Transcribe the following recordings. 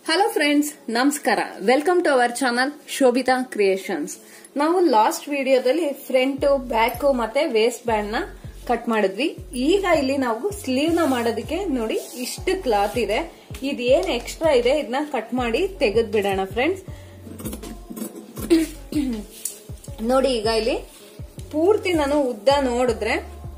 hello friends ನಮಸ್ಕಾರ welcome to our channel Shobhita creations ನಾವು last ವಿಡಿಯೋದಲ್ಲಿ ಫ್ರಂಟ್ ಬ್ಯಾಕ್ ಮತ್ತೆ ವೇಸ್ಟ್ ಬ್ಯಾಂಡ್ ನ ಕಟ್ ಮಾಡಿದ್ವಿ ಈಗ ಇಲ್ಲಿ ನಾವು ಸ್ಲೀವ್ ನ ಮಾಡೋದಕ್ಕೆ ನೋಡಿ ಇಷ್ಟು ಕ್ಲಾತ್ ಇದೆ ಇದೇನ್ ಎಕ್ಸ್ಟ್ರಾ ಇದೆ ಇದನ್ನ ಕಟ್ ಮಾಡಿ ತೆಗೆದ್ ಬಿಡೋಣ ಫ್ರೆಂಡ್ಸ್ ನೋಡಿ ಈಗ ಇಲ್ಲಿ ಪೂರ್ತಿ ನಾನು ಉದ್ದ ನೋಡಿದ್ರೆ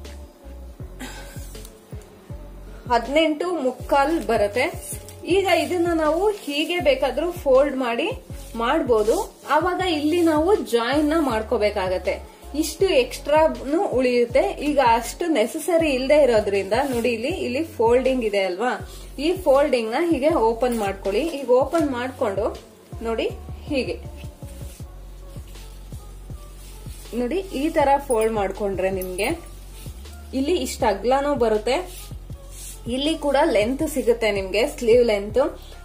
ಹದಿನೆಂಟು ಮುಕ್ಕಾಲ್ ಬರುತ್ತೆ ಈಗ ಇದನ್ನ ನಾವು ಹೀಗೆ ಬೇಕಾದ್ರೂ ಫೋಲ್ಡ್ ಮಾಡಿ ಮಾಡ್ಬೋದು ಆವಾಗ ಇಲ್ಲಿ ನಾವು ಜಾಯಿನ್ ನ ಮಾಡ್ಕೋಬೇಕಾಗತ್ತೆ ಇಷ್ಟು ಎಕ್ಸ್ಟ್ರಾನು ಉಳಿಯುತ್ತೆ ಈಗ ಅಷ್ಟು ನೆಸಸರಿ ಇಲ್ಲದೆ ಇರೋದ್ರಿಂದ ನೋಡಿ ಇಲ್ಲಿ ಇಲ್ಲಿ ಫೋಲ್ಡಿಂಗ್ ಇದೆ ಅಲ್ವಾ ಈ ಫೋಲ್ಡಿಂಗ್ ನ ಹೀಗೆ ಓಪನ್ ಮಾಡ್ಕೊಳ್ಳಿ ಈಗ ಓಪನ್ ಮಾಡ್ಕೊಂಡು ನೋಡಿ ಹೀಗೆ ನೋಡಿ ಈ ತರ ಫೋಲ್ಡ್ ಮಾಡ್ಕೊಂಡ್ರೆ ನಿಮ್ಗೆ ಇಲ್ಲಿ ಇಷ್ಟ ಅಗ್ಲನೂ ಬರುತ್ತೆ ಇಲ್ಲಿ ಕೂಡ ಲೆಂತ್ ಸಿಗುತ್ತೆ ನಿಮ್ಗೆ ಸ್ಲೀವ್ ಲೆಂತ್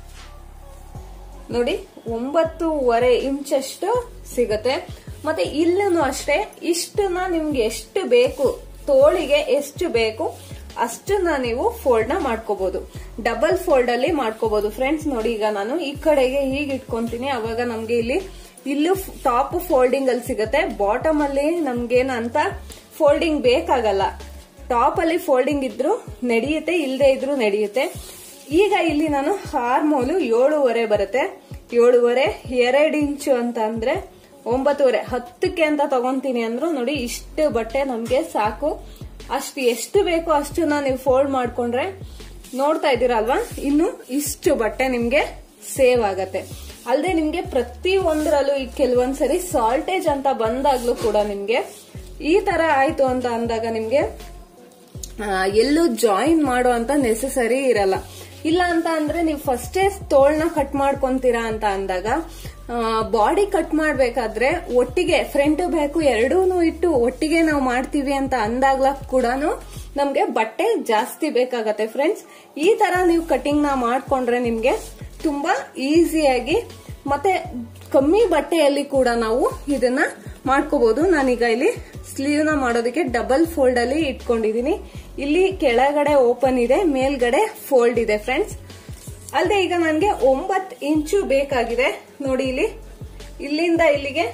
ನೋಡಿ ಒಂಬತ್ತೂವರೆ ಇಂಚಷ್ಟು ಸಿಗುತ್ತೆ ಮತ್ತೆ ಇಲ್ಲೂ ಅಷ್ಟೇ ಇಷ್ಟನ್ನ ನಿಮ್ಗೆ ಎಷ್ಟು ಬೇಕು ತೋಳಿಗೆ ಎಷ್ಟು ಬೇಕು ಅಷ್ಟನ್ನ ನೀವು ಫೋಲ್ಡ್ ನ ಮಾಡ್ಕೋಬಹುದು ಡಬಲ್ ಫೋಲ್ಡ್ ಅಲ್ಲಿ ಮಾಡ್ಕೋಬಹುದು ಫ್ರೆಂಡ್ಸ್ ನೋಡಿ ಈಗ ನಾನು ಈ ಕಡೆಗೆ ಹೀಗೆ ಇಟ್ಕೊಂತೀನಿ ಅವಾಗ ನಮ್ಗೆ ಇಲ್ಲಿ ಇಲ್ಲೂ ಟಾಪ್ ಫೋಲ್ಡಿಂಗ್ ಅಲ್ಲಿ ಸಿಗುತ್ತೆ ಬಾಟಮ್ ಅಲ್ಲಿ ನಮ್ಗೇನಂತ ಫೋಲ್ಡಿಂಗ್ ಬೇಕಾಗಲ್ಲ ಟಾಪ್ ಅಲ್ಲಿ ಫೋಲ್ಡಿಂಗ್ ಇದ್ರು ನಡೆಯುತ್ತೆ ಇಲ್ಲದೆ ಇದ್ರು ನಡೆಯುತ್ತೆ ಈಗ ಇಲ್ಲಿ ನಾನು ಹಾರ್ಮೋಲು ಏಳುವರೆ ಬರುತ್ತೆ ಏಳುವರೆ ಎರಡು ಇಂಚು ಅಂತ ಅಂದ್ರೆ ಒಂಬತ್ತುವರೆ ಹತ್ತಕ್ಕೆ ಅಂತ ತಗೊಂತೀನಿ ಅಂದ್ರು ನೋಡಿ ಇಷ್ಟು ಬಟ್ಟೆ ನಮ್ಗೆ ಸಾಕು ಅಷ್ಟು ಎಷ್ಟು ಬೇಕೋ ಅಷ್ಟನ್ನ ನೀವು ಫೋಲ್ಡ್ ಮಾಡ್ಕೊಂಡ್ರೆ ನೋಡ್ತಾ ಇದ್ದೀರಲ್ವಾ ಇನ್ನು ಇಷ್ಟು ಬಟ್ಟೆ ನಿಮ್ಗೆ ಸೇವ್ ಆಗತ್ತೆ ಅಲ್ಲದೆ ನಿಮ್ಗೆ ಪ್ರತಿ ಒಂದರಲ್ಲೂ ಈ ಕೆಲವೊಂದ್ಸರಿ ಸಾಲ್ಟೇಜ್ ಅಂತ ಬಂದಾಗ್ಲೂ ಕೂಡ ನಿಮ್ಗೆ ಈ ತರ ಆಯ್ತು ಅಂತ ಅಂದಾಗ ನಿಮ್ಗೆ ಎಲ್ಲೂ ಜಾಯಿನ್ ಮಾಡೋ ಅಂತ ನೆಸಸರಿ ಇರಲ್ಲ ಇಲ್ಲ ಅಂತ ಅಂದ್ರೆ ನೀವು ಫಸ್ಟೇ ತೋಳ್ನ ಕಟ್ ಮಾಡ್ಕೊಂತೀರಾ ಅಂತ ಅಂದಾಗ ಬಾಡಿ ಕಟ್ ಮಾಡ್ಬೇಕಾದ್ರೆ ಒಟ್ಟಿಗೆ ಫ್ರಂಟ್ ಬ್ಯಾಕು ಎರಡೂ ಇಟ್ಟು ಒಟ್ಟಿಗೆ ನಾವು ಮಾಡ್ತೀವಿ ಅಂತ ಅಂದಾಗ್ಲ ಕೂಡ ನಮ್ಗೆ ಬಟ್ಟೆ ಜಾಸ್ತಿ ಬೇಕಾಗತ್ತೆ ಫ್ರೆಂಡ್ಸ್ ಈ ತರ ನೀವು ಕಟಿಂಗ್ ನ ಮಾಡ್ಕೊಂಡ್ರೆ ನಿಮ್ಗೆ ತುಂಬಾ ಈಸಿಯಾಗಿ ಮತ್ತೆ ಕಮ್ಮಿ ಬಟ್ಟೆಯಲ್ಲಿ ಕೂಡ ನಾವು ಇದನ್ನ ಮಾಡ್ಕೋಬಹುದು ನಾನೀಗ ಇಲ್ಲಿ ಸ್ಲೀವ್ ನ ಮಾಡೋದಕ್ಕೆ ಡಬಲ್ ಫೋಲ್ಡ್ ಅಲ್ಲಿ ಇಟ್ಕೊಂಡಿದೀನಿ ಇಲ್ಲಿ ಕೆಳಗಡೆ ಓಪನ್ ಇದೆ ಮೇಲ್ಗಡೆ ಫೋಲ್ಡ್ ಇದೆ ಫ್ರೆಂಡ್ಸ್ ಅಲ್ಲದೆ ಈಗ ನನಗೆ ಒಂಬತ್ ಇಂಚು ಬೇಕಾಗಿದೆ ನೋಡಿ ಇಲ್ಲಿ ಇಲ್ಲಿಂದ ಇಲ್ಲಿಗೆ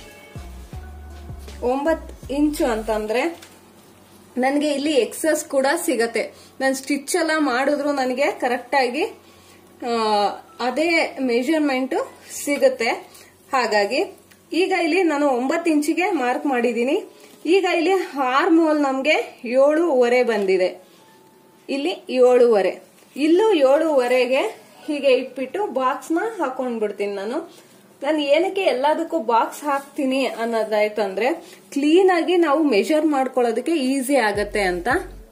ಒಂಬತ್ ಇಂಚು ಅಂತಂದ್ರೆ ನನಗೆ ಇಲ್ಲಿ ಎಕ್ಸಸ್ ಕೂಡ ಸಿಗತ್ತೆ ನಾನು ಸ್ಟಿಚ್ ಎಲ್ಲ ಮಾಡಿದ್ರು ನನಗೆ ಕರೆಕ್ಟ್ ಆಗಿ ಅದೇ ಮೆಜರ್ಮೆಂಟ್ ಸಿಗುತ್ತೆ ಹಾಗಾಗಿ ಈಗ ಇಲ್ಲಿ ನಾನು ಒಂಬತ್ತು ಇಂಚಿಗೆ ಮಾರ್ಕ್ ಮಾಡಿದ್ದೀನಿ ಈಗ ಇಲ್ಲಿ ಹಾರ್ಮೋಲ್ ನಮ್ಗೆ ಏಳುವರೆ ಬಂದಿದೆ ಇಲ್ಲಿ ಏಳುವರೆ ಇಲ್ಲೂ ಏಳುವರೆಗೆ ಹೀಗೆ ಇಟ್ಬಿಟ್ಟು ಬಾಕ್ಸ್ ನ ಹಾಕೊಂಡ್ಬಿಡ್ತೀನಿ ನಾನು ನಾನು ಏನಕ್ಕೆ ಎಲ್ಲದಕ್ಕೂ ಬಾಕ್ಸ್ ಹಾಕ್ತೀನಿ ಅನ್ನೋದಾಯ್ತು ಅಂದ್ರೆ ಕ್ಲೀನ್ ಆಗಿ ನಾವು ಮೆಜರ್ ಮಾಡ್ಕೊಳ್ಳೋದಕ್ಕೆ ಈಸಿ ಆಗತ್ತೆ ಅಂತ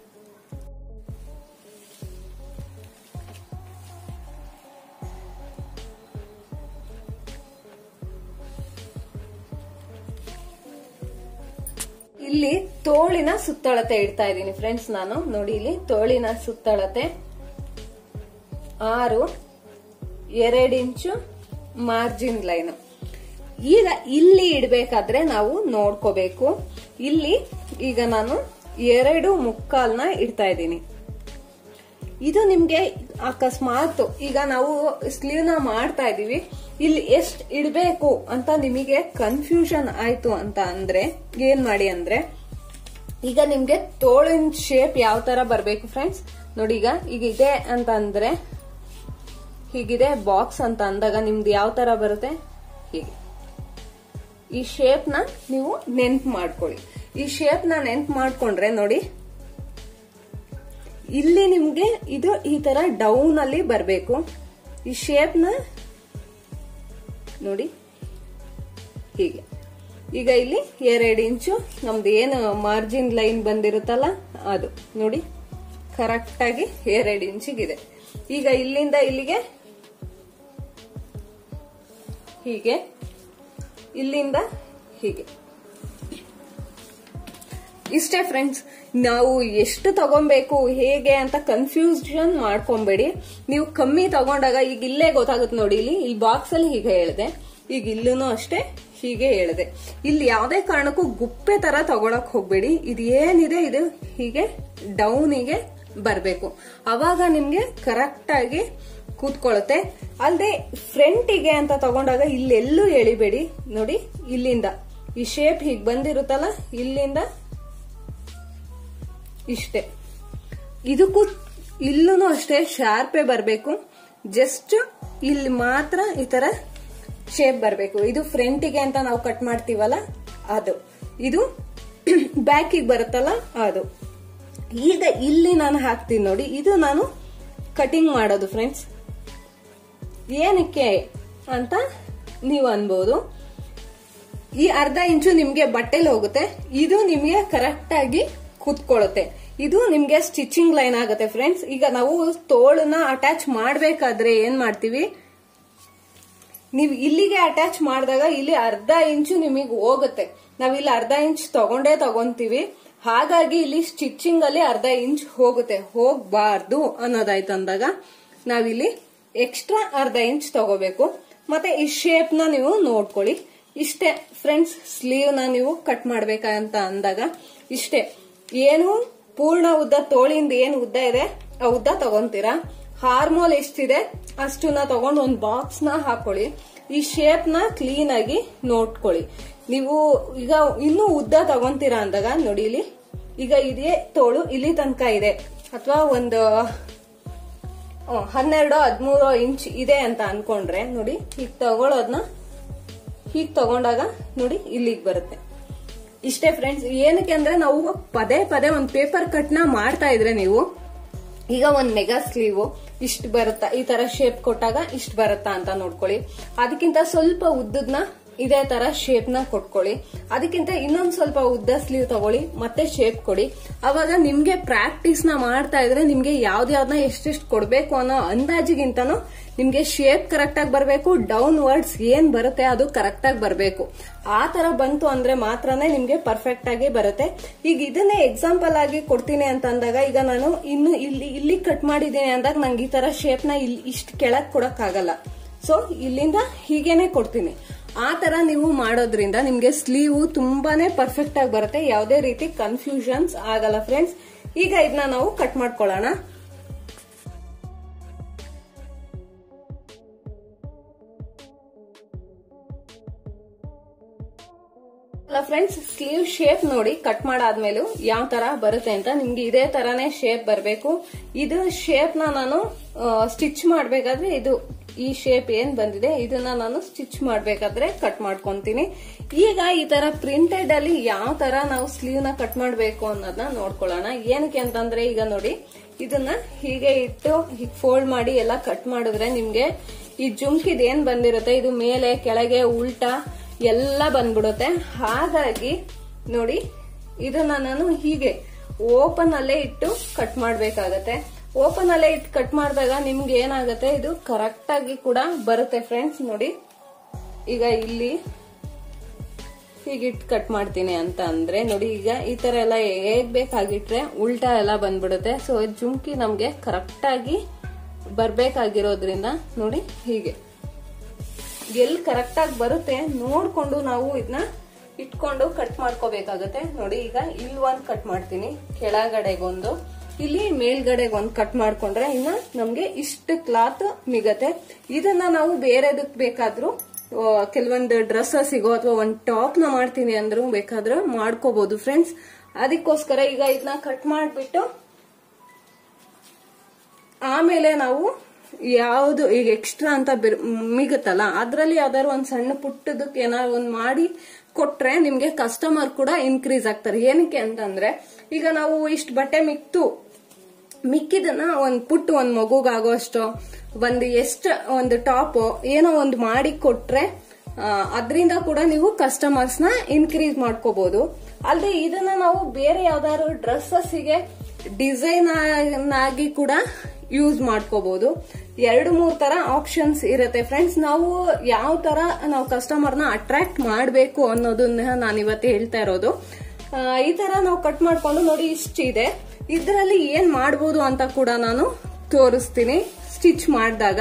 ಇಲ್ಲಿ ತೋಳಿನ ಸುತ್ತಳತೆ ಇಡ್ತಾ ಇದ್ದೀನಿ ಫ್ರೆಂಡ್ಸ್ ನಾನು ನೋಡಿ ಇಲ್ಲಿ ತೋಳಿನ ಸುತ್ತಳತೆ ಆರು ಎರಡು ಇಂಚು ಮಾರ್ಜಿನ್ ಲೈನ್ ಈಗ ಇಲ್ಲಿ ಇಡ್ಬೇಕಾದ್ರೆ ನಾವು ನೋಡ್ಕೋಬೇಕು ಇಲ್ಲಿ ಈಗ ನಾನು ಎರಡು ಮುಕ್ಕಾಲ್ನ ಇಡ್ತಾ ಇದ್ದೀನಿ ಇದು ನಿಮ್ಗೆ ಅಕಸ್ಮಾತ್ ಈಗ ನಾವು ಸ್ಲೀವ್ ನ ಮಾಡ್ತಾ ಇದೀವಿ ಇಲ್ಲಿ ಎಷ್ಟ್ ಇಡ್ಬೇಕು ಅಂತ ನಿಮಗೆ ಕನ್ಫ್ಯೂಷನ್ ಆಯ್ತು ಅಂತ ಅಂದ್ರೆ ಏನ್ ಮಾಡಿ ಅಂದ್ರೆ ಈಗ ನಿಮ್ಗೆ ತೋಳಿನ ಶೇಪ್ ಯಾವ ತರ ಬರ್ಬೇಕು ಫ್ರೆಂಡ್ಸ್ ನೋಡಿ ಈಗ ಈಗ ಇದೆ ಅಂತ ಅಂದ್ರೆ ಹೀಗಿದೆ ಬಾಕ್ಸ್ ಅಂತ ಅಂದಾಗ ನಿಮ್ದು ಯಾವ ತರ ಬರುತ್ತೆ ಹೀಗೆ ಈ ಶೇಪ್ ನ ನೀವು ನೆನ್ಪ್ ಮಾಡ್ಕೊಳ್ಳಿ ಈ ಶೇಪ್ ನ ನೆನ್ಪ್ ಮಾಡ್ಕೊಂಡ್ರೆ ನೋಡಿ ಇಲ್ಲಿ ನಿಮ್ಗೆ ಇದು ಈ ತರ ಡೌನ್ ಅಲ್ಲಿ ಬರಬೇಕು ಈ ಶೇಪ್ ನ ನೋಡಿ ಹೀಗೆ ಈಗ ಇಲ್ಲಿ ಎರಡು ಇಂಚು ನಮ್ದು ಏನು ಮಾರ್ಜಿನ್ ಲೈನ್ ಬಂದಿರುತ್ತಲ್ಲ ಅದು ನೋಡಿ ಕರೆಕ್ಟ್ ಆಗಿ ಎರಡು ಇಂಚಿಗಿದೆ ಈಗ ಇಲ್ಲಿಂದ ಇಲ್ಲಿಗೆ ಹೀಗೆ ಇಲ್ಲಿಂದ ಹೀಗೆ ಇಷ್ಟೇ ಫ್ರೆಂಡ್ಸ್ ನಾವು ಎಷ್ಟು ತಗೊಬೇಕು ಹೇಗೆ ಅಂತ ಕನ್ಫ್ಯೂಷನ್ ಮಾಡ್ಕೊಂಬೇಡಿ ನೀವು ಕಮ್ಮಿ ತಗೊಂಡಾಗ ಈಗ ಇಲ್ಲೇ ಗೊತ್ತಾಗುತ್ತೆ ನೋಡಿ ಇಲ್ಲಿ ಈ ಬಾಕ್ಸ್ ಅಲ್ಲಿ ಹೀಗೆ ಹೇಳಿದೆ ಈಗ ಇಲ್ಲೂ ಅಷ್ಟೇ ಹೀಗೆ ಹೇಳಿದೆ ಇಲ್ಲಿ ಯಾವುದೇ ಕಾರಣಕ್ಕೂ ಗುಪ್ಪೆ ತರ ತಗೊಳಕ್ ಹೋಗ್ಬೇಡಿ ಇದು ಏನಿದೆ ಇದು ಹೀಗೆ ಡೌನಿಗೆ ಬರಬೇಕು ಅವಾಗ ನಿಮ್ಗೆ ಕರೆಕ್ಟ್ ಆಗಿ ಕೂತ್ಕೊಳ್ಳುತ್ತೆ ಅಲ್ಲದೆ ಫ್ರಂಟಿಗೆ ಅಂತ ತಗೊಂಡಾಗ ಇಲ್ಲೆಲ್ಲೂ ಎಳಿಬೇಡಿ ನೋಡಿ ಇಲ್ಲಿಂದ ಈ ಶೇಪ್ ಹೀಗ್ ಬಂದಿರುತ್ತಲ್ಲ ಇಲ್ಲಿಂದ ಇಷ್ಟೇ ಇದಕ್ಕೂ ಇಲ್ಲೂ ಅಷ್ಟೇ ಶಾರ್ಪೇ ಬರಬೇಕು ಜಸ್ಟ್ ಇಲ್ಲಿ ಮಾತ್ರ ಈ ತರ ಶೇಪ್ ಬರಬೇಕು ಇದು ಫ್ರಂಟಿಗೆ ಅಂತ ನಾವು ಕಟ್ ಮಾಡ್ತೀವಲ್ಲ ಅದು ಇದು ಬ್ಯಾಕಿಗೆ ಬರುತ್ತಲ್ಲ ಅದು ಈಗ ಇಲ್ಲಿ ನಾನು ಹಾಕ್ತೀನಿ ನೋಡಿ ಇದು ನಾನು ಕಟಿಂಗ್ ಮಾಡೋದು ಫ್ರೆಂಡ್ಸ್ ಏನಕ್ಕೆ ಅಂತ ನೀವು ಅನ್ಬೋದು ಈ ಅರ್ಧ ಇಂಚು ನಿಮ್ಗೆ ಬಟ್ಟೆಲಿ ಹೋಗುತ್ತೆ ಇದು ನಿಮ್ಗೆ ಕರೆಕ್ಟ್ ಆಗಿ ಕೂತ್ಕೊಳ್ಳುತ್ತೆ ಇದು ನಿಮ್ಗೆ ಸ್ಟಿಚಿಂಗ್ ಲೈನ್ ಆಗುತ್ತೆ ಫ್ರೆಂಡ್ಸ್ ಈಗ ನಾವು ತೋಳನ್ನ ಅಟ್ಯಾಚ್ ಮಾಡ್ಬೇಕಾದ್ರೆ ಏನ್ ಮಾಡ್ತೀವಿ ನೀವು ಇಲ್ಲಿಗೆ ಅಟ್ಯಾಚ್ ಮಾಡಿದಾಗ ಇಲ್ಲಿ ಅರ್ಧ ಇಂಚು ನಿಮಗೆ ಹೋಗುತ್ತೆ ನಾವ್ ಇಲ್ಲಿ ಅರ್ಧ ಇಂಚ್ ತಗೊಂಡೇ ತಗೊಂತೀವಿ ಹಾಗಾಗಿ ಇಲ್ಲಿ ಸ್ಟಿಚಿಂಗ್ ಅಲ್ಲಿ ಅರ್ಧ ಇಂಚ್ ಹೋಗುತ್ತೆ ಹೋಗ್ಬಾರ್ದು ಅನ್ನೋದಾಯ್ತು ಅಂದಾಗ ನಾವಿಲ್ಲಿ ಎಕ್ಸ್ಟ್ರಾ ಅರ್ಧ ಇಂಚ್ ತಗೋಬೇಕು ಮತ್ತೆ ಈ ಶೇಪ್ ನ ನೀವು ನೋಡ್ಕೊಳ್ಳಿ ಇಷ್ಟೇ ಫ್ರೆಂಡ್ಸ್ ಸ್ಲೀವ್ ನ ನೀವು ಕಟ್ ಮಾಡ್ಬೇಕಂತ ಅಂದಾಗ ಇಷ್ಟೇ ಏನು ಪೂರ್ಣ ಉದ್ದ ತೋಳಿಂದ ಏನು ಉದ್ದ ಇದೆ ಆ ಉದ್ದ ತಗೊಂತೀರಾ ಹಾರ್ಮೋಲ್ ಎಷ್ಟಿದೆ ಅಷ್ಟನ್ನ ತಗೊಂಡು ಒಂದು ಬಾಕ್ಸ್ ನ ಹಾಕೊಳ್ಳಿ ಈ ಶೇಪ್ ನ ಕ್ಲೀನ್ ಆಗಿ ನೋಡ್ಕೊಳ್ಳಿ ನೀವು ಈಗ ಇನ್ನೂ ಉದ್ದ ತಗೊಂತೀರಾ ಅಂದಾಗ ನೋಡಿ ಇಲ್ಲಿ ಈಗ ಇದೇ ತೋಳು ಇಲ್ಲಿ ತನಕ ಇದೆ ಅಥವಾ ಒಂದು ಹನ್ನೆರಡು ಹದಿಮೂರು ಇಂಚ್ ಇದೆ ಅಂತ ಅನ್ಕೊಂಡ್ರೆ ನೋಡಿ ಹೀಗ್ ತಗೊಳ್ಳೋದ್ನ ಹೀಗ್ ತಗೊಂಡಾಗ ನೋಡಿ ಇಲ್ಲಿಗೆ ಬರುತ್ತೆ ಇಷ್ಟೇ ಫ್ರೆಂಡ್ಸ್ ಏನಕ್ಕೆ ಅಂದ್ರೆ ನಾವು ಪದೇ ಪದೇ ಒಂದ್ ಪೇಪರ್ ಕಟ್ ನ ಮಾಡ್ತಾ ಇದ್ರೆ ನೀವು ಈಗ ಒಂದ್ ಮೆಗಾ ಸ್ಲೀವ್ ಇಷ್ಟು ಬರುತ್ತಾ ಈ ತರ ಶೇಪ್ ಕೊಟ್ಟಾಗ ಇಷ್ಟು ಬರುತ್ತಾ ಅಂತ ನೋಡ್ಕೊಳ್ಳಿ ಅದಕ್ಕಿಂತ ಸ್ವಲ್ಪ ಉದ್ದದ್ನ ಇದೇ ತರ ಶೇಪ್ ನ ಕೊಟ್ಕೊಳ್ಳಿ ಅದಕ್ಕಿಂತ ಇನ್ನೊಂದ್ ಸ್ವಲ್ಪ ಉದ್ದ ಸ್ಲೀವ್ ತಗೊಳ್ಳಿ ಮತ್ತೆ ಶೇಪ್ ಕೊಡಿ ಅವಾಗ ನಿಮ್ಗೆ ಪ್ರಾಕ್ಟೀಸ್ ನ ಮಾಡ್ತಾ ಇದ್ರೆ ನಿಮ್ಗೆ ಯಾವ್ದ್ಯಾವ್ದನ್ನ ಎಷ್ಟೆಷ್ಟು ಕೊಡ್ಬೇಕು ಅನ್ನೋ ಅಂದಾಜಿಗಿಂತನೂ ನಿಮ್ಗೆ ಶೇಪ್ ಕರೆಕ್ಟ್ ಆಗಿ ಬರಬೇಕು ಡೌನ್ ವರ್ಡ್ಸ್ ಏನ್ ಬರುತ್ತೆ ಅದು ಕರೆಕ್ಟ್ ಆಗಿ ಬರಬೇಕು ಆ ತರ ಬಂತು ಅಂದ್ರೆ ಮಾತ್ರನೇ ನಿಮ್ಗೆ ಪರ್ಫೆಕ್ಟ್ ಆಗಿ ಬರುತ್ತೆ ಈಗ ಇದನ್ನೇ ಎಕ್ಸಾಂಪಲ್ ಆಗಿ ಕೊಡ್ತೀನಿ ಅಂತ ಅಂದಾಗ ಈಗ ನಾನು ಇನ್ನು ಇಲ್ಲಿ ಇಲ್ಲಿ ಕಟ್ ಮಾಡಿದ್ದೀನಿ ಅಂದಾಗ ನಂಗೆ ಈ ತರ ಶೇಪ್ ನ ಇಲ್ಲಿ ಇಷ್ಟು ಕೆಳಗ್ ಕೊಡಕ್ ಆಗಲ್ಲ ಸೊ ಇಲ್ಲಿಂದ ಹೀಗೇನೆ ಕೊಡ್ತೀನಿ ಆ ತರ ನೀವು ಮಾಡೋದ್ರಿಂದ ನಿಮ್ಗೆ ಸ್ಲೀವ್ ತುಂಬಾನೇ ಪರ್ಫೆಕ್ಟ್ ಆಗಿ ಬರುತ್ತೆ ಯಾವುದೇ ರೀತಿ ಕನ್ಫ್ಯೂಷನ್ಸ್ ಆಗಲ್ಲ ಫ್ರೆಂಡ್ಸ್ ಈಗ ಇದನ್ನ ನಾವು ಕಟ್ ಮಾಡ್ಕೊಳ್ಳೋಣ ಫ್ರೆಂಡ್ಸ್ ಸ್ಲೀವ್ ಶೇಪ್ ನೋಡಿ ಕಟ್ ಮಾಡಾದ್ಮೇಲೂ ಯಾವ ತರ ಬರುತ್ತೆ ಅಂತ ನಿಮ್ಗೆ ಇದೇ ತರಾನೇ ಶೇಪ್ ಬರಬೇಕು ಇದು ಶೇಪ್ ನ ನಾನು ಸ್ಟಿಚ್ ಮಾಡ್ಬೇಕಾದ್ರೆ ಇದು ಈ ಶೇಪ್ ಏನ್ ಬಂದಿದೆ ಇದನ್ನ ನಾನು ಸ್ಟಿಚ್ ಮಾಡ್ಬೇಕಾದ್ರೆ ಕಟ್ ಮಾಡ್ಕೊಂತೀನಿ ಈಗ ಈ ತರ ಪ್ರಿಂಟೆಡ್ ಅಲ್ಲಿ ಯಾವ ತರ ನಾವು ಸ್ಲೀವ್ ನ ಕಟ್ ಮಾಡ್ಬೇಕು ಅನ್ನೋದನ್ನ ನೋಡ್ಕೊಳ್ಳೋಣ ಏನಕ್ಕೆ ಅಂತಂದ್ರೆ ಈಗ ನೋಡಿ ಇದನ್ನ ಹೀಗೆ ಇಟ್ಟು ಹೀಗೆ ಫೋಲ್ಡ್ ಮಾಡಿ ಎಲ್ಲ ಕಟ್ ಮಾಡಿದ್ರೆ ನಿಮ್ಗೆ ಈ ಜುಮ್ಕಿದ್ ಏನ್ ಬಂದಿರುತ್ತೆ ಇದು ಮೇಲೆ ಕೆಳಗೆ ಉಲ್ಟಾ ಎಲ್ಲ ಬಂದ್ಬಿಡುತ್ತೆ ಹಾಗಾಗಿ ನೋಡಿ ಇದನ್ನ ನಾನು ಹೀಗೆ ಓಪನ್ ಅಲ್ಲೇ ಇಟ್ಟು ಕಟ್ ಮಾಡ್ಬೇಕಾಗತ್ತೆ ಓಪನ್ ಅಲ್ಲೇ ಇಟ್ಟು ಕಟ್ ಮಾಡಿದಾಗ ನಿಮ್ಗೆ ಏನಾಗುತ್ತೆ ಇದು ಕರೆಕ್ಟ್ ಆಗಿ ಕೂಡ ಬರುತ್ತೆ ಫ್ರೆಂಡ್ಸ್ ನೋಡಿ ಈಗ ಇಲ್ಲಿ ಹೀಗಿಟ್ಟು ಕಟ್ ಮಾಡ್ತೀನಿ ಅಂತ ಅಂದ್ರೆ ನೋಡಿ ಈಗ ಈ ತರ ಎಲ್ಲ ಹೇಗ್ ಬೇಕಾಗಿಟ್ರೆ ಉಲ್ಟಾ ಎಲ್ಲ ಬಂದ್ಬಿಡುತ್ತೆ ಸೊ ಜುಮ್ಕಿ ನಮ್ಗೆ ಕರೆಕ್ಟ್ ಆಗಿ ಬರ್ಬೇಕಾಗಿರೋದ್ರಿಂದ ನೋಡಿ ಹೀಗೆ ಎಲ್ಲಿ ಕರೆಕ್ಟ್ ಆಗಿ ಬರುತ್ತೆ ನೋಡ್ಕೊಂಡು ನಾವು ಇದನ್ನ ಇಟ್ಕೊಂಡು ಕಟ್ ಮಾಡ್ಕೋಬೇಕಾಗತ್ತೆ ನೋಡಿ ಈಗ ಇಲ್ಲಿ ಒಂದ್ ಕಟ್ ಮಾಡ್ತೀನಿ ಕೆಳಗಡೆಗೊಂದು ಇಲ್ಲಿ ಮೇಲ್ಗಡೆಗೆ ಒಂದ್ ಕಟ್ ಮಾಡ್ಕೊಂಡ್ರೆ ಇನ್ನ ನಮ್ಗೆ ಇಷ್ಟು ಕ್ಲಾತ್ ಮಿಗತ್ತೆ ಇದನ್ನ ನಾವು ಬೇರೆದಕ್ ಬೇಕಾದ್ರೂ ಕೆಲವೊಂದು ಡ್ರೆಸ್ಸಸ್ಸಿಗೋ ಅಥವಾ ಒಂದ್ ಟಾಪ್ ನ ಮಾಡ್ತೀನಿ ಅಂದ್ರೂ ಬೇಕಾದ್ರೂ ಮಾಡ್ಕೋಬಹುದು ಫ್ರೆಂಡ್ಸ್ ಅದಕ್ಕೋಸ್ಕರ ಈಗ ಇದನ್ನ ಕಟ್ ಮಾಡ್ಬಿಟ್ಟು ಆಮೇಲೆ ನಾವು ಯಾವುದು ಈಗ ಎಕ್ಸ್ಟ್ರಾ ಅಂತ ಮಿಗುತ್ತಲ್ಲ ಅದ್ರಲ್ಲಿ ಯಾವ್ದಾದ್ರು ಒಂದ್ ಸಣ್ಣ ಪುಟ್ಟದಕ್ಕೆ ಏನಾದ್ರು ಒಂದ್ ಮಾಡಿ ಕೊಟ್ರೆ ನಿಮ್ಗೆ ಕಸ್ಟಮರ್ ಕೂಡ ಇನ್ಕ್ರೀಸ್ ಆಗ್ತಾರೆ ಏನಕ್ಕೆ ಅಂತಂದ್ರೆ ಈಗ ನಾವು ಇಷ್ಟು ಬಟ್ಟೆ ಮಿಕ್ತು ಮಿಕ್ಕಿದನ್ನ ಒಂದ್ ಪುಟ್ಟ ಒಂದ್ ಮಗುಗಾಗೋ ಅಷ್ಟು ಒಂದು ಎಷ್ಟ ಒಂದು ಟಾಪ್ ಏನೋ ಒಂದು ಮಾಡಿ ಕೊಟ್ರೆ ಅದರಿಂದ ಕೂಡ ನೀವು ಕಸ್ಟಮರ್ಸ್ ನ ಇನ್ಕ್ರೀಸ್ ಮಾಡ್ಕೋಬಹುದು ಅಲ್ಲದೆ ಇದನ್ನ ನಾವು ಬೇರೆ ಯಾವ್ದಾದ್ರು ಡ್ರೆಸ್ಸಸ್ಗೆ ಡಿಸೈನ್ ಆಗಿ ಕೂಡ ಯೂಸ್ ಮಾಡ್ಕೋಬಹುದು ಎರಡು ಮೂರ್ ತರ ಆಪ್ಷನ್ಸ್ ಇರುತ್ತೆ ಫ್ರೆಂಡ್ಸ್ ನಾವು ಯಾವ ತರ ನಾವು ಕಸ್ಟಮರ್ನ ಅಟ್ರಾಕ್ಟ್ ಮಾಡಬೇಕು ಅನ್ನೋದನ್ನ ನಾನು ಇವತ್ತು ಹೇಳ್ತಾ ಇರೋದು ಈ ತರ ನಾವು ಕಟ್ ಮಾಡ್ಕೊಂಡು ನೋಡಿ ಇಷ್ಟಿದೆ ಇದರಲ್ಲಿ ಏನ್ ಮಾಡ್ಬೋದು ಅಂತ ಕೂಡ ನಾನು ತೋರಿಸ್ತೀನಿ ಸ್ಟಿಚ್ ಮಾಡಿದಾಗ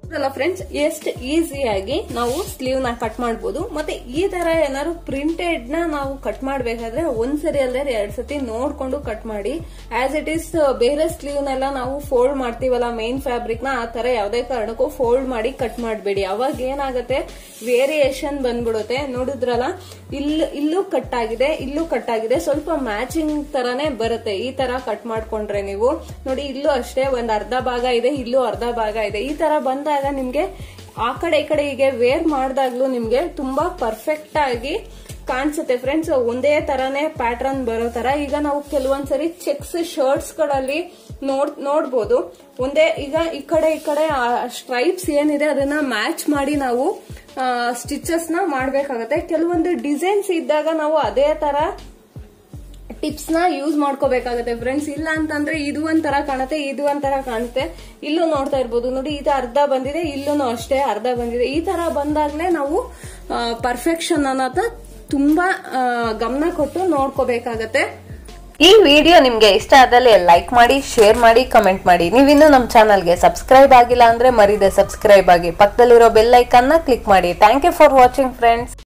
ಅಲ್ಲ ಫ್ರೆಂಡ್ಸ್ ಎಷ್ಟು ಈಸಿಯಾಗಿ ನಾವು ಸ್ಲೀವ್ ನ ಕಟ್ ಮಾಡಬಹುದು ಮತ್ತೆ ಈ ತರ ಏನಾದ್ರು ಪ್ರಿಂಟೆಡ್ ನ ನಾವು ಕಟ್ ಮಾಡ್ಬೇಕಾದ್ರೆ ಒಂದ್ಸರಿ ಅಲ್ಲದೆ ಎರಡ್ ಸತಿ ನೋಡ್ಕೊಂಡು ಕಟ್ ಮಾಡಿ ಆಸ್ ಇಟ್ ಈಸ್ ಬೇರೆ ಸ್ಲೀವ್ ನೆಲ್ಲ ನಾವು ಫೋಲ್ಡ್ ಮಾಡ್ತೀವಲ್ಲ ಮೇನ್ ಫ್ಯಾಬ್ರಿಕ್ ನ ಆ ತರ ಯಾವ್ದೇ ಕಾರಣಕ್ಕೂ ಫೋಲ್ಡ್ ಮಾಡಿ ಕಟ್ ಮಾಡಬೇಡಿ ಅವಾಗ ಏನಾಗುತ್ತೆ ವೇರಿಯೇಷನ್ ಬಂದ್ಬಿಡುತ್ತೆ ನೋಡಿದ್ರಲ್ಲ ಇಲ್ಲಿ ಇಲ್ಲೂ ಕಟ್ ಆಗಿದೆ ಇಲ್ಲೂ ಕಟ್ ಆಗಿದೆ ಸ್ವಲ್ಪ ಮ್ಯಾಚಿಂಗ್ ತರಾನೇ ಬರುತ್ತೆ ಈ ತರ ಕಟ್ ಮಾಡ್ಕೊಂಡ್ರೆ ನೀವು ನೋಡಿ ಇಲ್ಲೂ ಅಷ್ಟೇ ಒಂದ್ ಅರ್ಧ ಭಾಗ ಇದೆ ಇಲ್ಲೂ ಅರ್ಧ ಭಾಗ ಇದೆ ಈ ತರ ಬಂದಾಗ ನಿಮ್ಗೆ ಆ ಕಡೆ ಈ ಕಡೆ ಹೀಗೆ ವೇರ್ ಮಾಡಿದಾಗ್ಲೂ ನಿಮ್ಗೆ ತುಂಬಾ ಪರ್ಫೆಕ್ಟ್ ಆಗಿ ಕಾಣಿಸುತ್ತೆ ಫ್ರೆಂಡ್ಸ್ ಒಂದೇ ತರಾನೇ ಪ್ಯಾಟರ್ನ್ ಬರೋ ತರ ಈಗ ನಾವು ಕೆಲವೊಂದ್ಸರಿ ಚೆಕ್ಸ್ ಶರ್ಟ್ಸ್ ಗಳಲ್ಲಿ ನೋಡ್ ನೋಡ್ಬೋದು ಒಂದೇ ಈಗ ಈ ಕಡೆ ಈ ಕಡೆ ಸ್ಟ್ರೈಪ್ಸ್ ಏನಿದೆ ಅದನ್ನ ಮ್ಯಾಚ್ ಮಾಡಿ ನಾವು ಸ್ಟಿಚಸ್ ನ ಮಾಡ್ಬೇಕಾಗತ್ತೆ ಕೆಲವೊಂದು ಡಿಸೈನ್ಸ್ ಇದ್ದಾಗ ನಾವು ಅದೇ ತರ ಟಿಪ್ಸ್ ನ ಯೂಸ್ ಮಾಡ್ಕೋಬೇಕಾಗುತ್ತೆ ಫ್ರೆಂಡ್ಸ್ ಇಲ್ಲ ಅಂತಂದ್ರೆ ಇದು ಒಂಥರ ಕಾಣುತ್ತೆ ಇದು ಒಂಥರ ಕಾಣುತ್ತೆ ಇಲ್ಲೂ ನೋಡ್ತಾ ಇರ್ಬೋದು ನೋಡಿ ಇದು ಅರ್ಧ ಬಂದಿದೆ ಇಲ್ಲೂ ಅಷ್ಟೇ ಅರ್ಧ ಬಂದಿದೆ ಈ ತರ ಬಂದಾಗ್ಲೇ ನಾವು ಪರ್ಫೆಕ್ಷನ್ ಅನ್ನೋದ ತುಂಬಾ ಆ, ಗಮನ ಕೊಟ್ಟು ನೋಡ್ಕೋಬೇಕಾಗತ್ತೆ ಈ ವಿಡಿಯೋ ನಿಮ್ಗೆ ಇಷ್ಟ ಆದಲ್ಲಿ ಲೈಕ್ ಮಾಡಿ ಶೇರ್ ಮಾಡಿ ಕಮೆಂಟ್ ಮಾಡಿ ನೀವಿನ್ನು ನಮ್ಮ ಚಾನಲ್ಗೆ ಸಬ್ಸ್ಕ್ರೈಬ್ ಆಗಿಲ್ಲ ಅಂದ್ರೆ ಮರಿದೆ ಸಬ್ಸ್ಕ್ರೈಬ್ ಆಗಿ ಪಕ್ಕದಲ್ಲಿರೋ ಬೆಲ್ ಐಕನ್ನ ಕ್ಲಿಕ್ ಮಾಡಿ thank you for watching friends